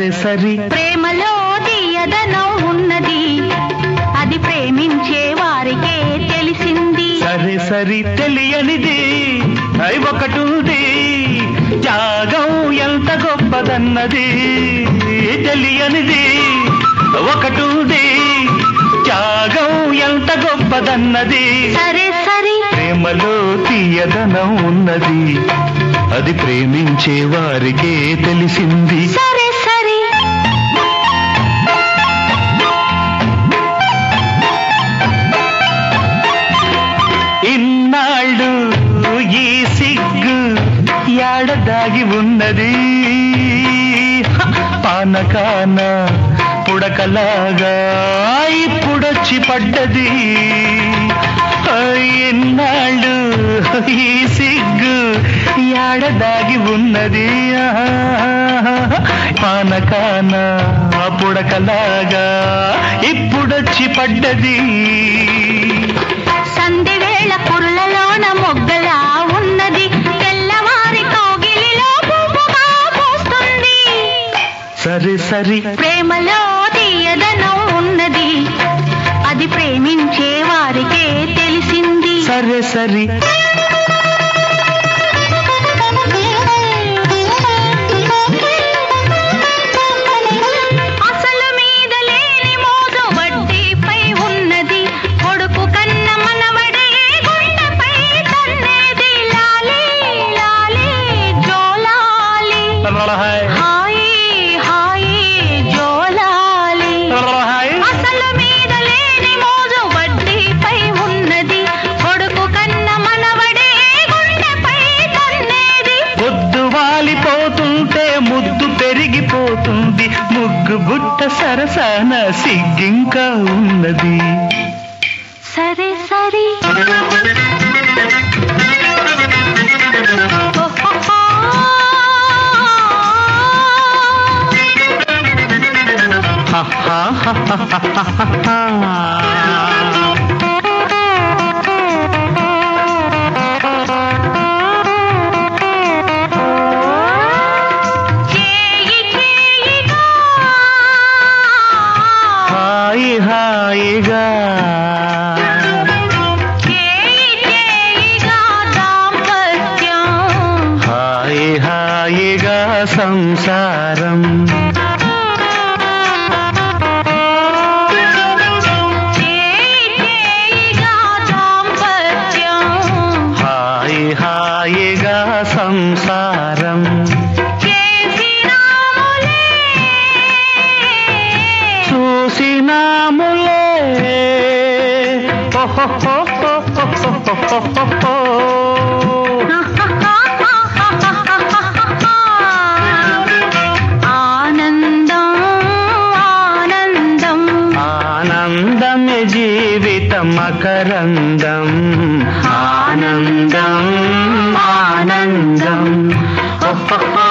సరే సరి ప్రేమలో తీయదనం ఉన్నది అది ప్రేమించే వారికే తెలిసింది సరే సరి తెలియనిది అయి ఒకటుంది త్యాగం ఎంత గొప్పదన్నది తెలియనిది ఒకటుంది త్యాగం ఎంత గొప్పదన్నది సరే సరి ప్రేమలో తీయదనం ఉన్నది అది ప్రేమించే వారికే తెలిసింది సరే సరి ఇన్నాళ్ళు ఈ సిగ్గు యాడదాగి ఉన్నది హ! పానకాన పుడకలాగా ఇప్పుడొచ్చి పడ్డది ఆ, ఇన్నాళ్ళు ఈ సిగ్గు యాడదాగి ఉన్నది ఆహా! పానకాన పుడకలాగా ఇప్పుడొచ్చి పడ్డది సంధి వేళ కురులలోన మొగ్గలా ఉన్నది తెల్లవారి కౌగిలిలో పువ్వుగా పూస్తుంది సరి సరి ప్రేమలో తీయదనం ఉన్నది అది ప్రేమించే వారికే తెలిసింది సరే సరి అసలు మీద లేని మోజు వడ్డీపై ఉన్నది కొడుకు కన్న మనవడే గుండెపై తన్నేది లాలీ లాలీ జోలాలి హాయి హాయి జోలాలి అసలు మీద లేని మోజు వడ్డీపై ఉన్నది కొడుకు కన్న మనవడే గుండెపై తన్నేది పొద్దు వాలిపోతుంటే ముద్దు పెరిగిపోతుంది ముగ్గు బుట్ట సరసాన సిగ్గింకా ఉన్నది సరే సరి హ హ హ హ హ హ హ. చేయి చేయిగా హాయి హాయిగా చేయి చేయిగా దాంపత్యం హాయి హాయిగా సంసారం చేయి చేయిగా దాంపత్యం హాయి హాయిగా సంసారం చేసినాములే చూసినాములే ఓహోహోహోహోహోహోహో. ఆనందం ఆనందం ఆనందమే జీవితం మకరందం ఆనందం ఆనందం ఓహోహో.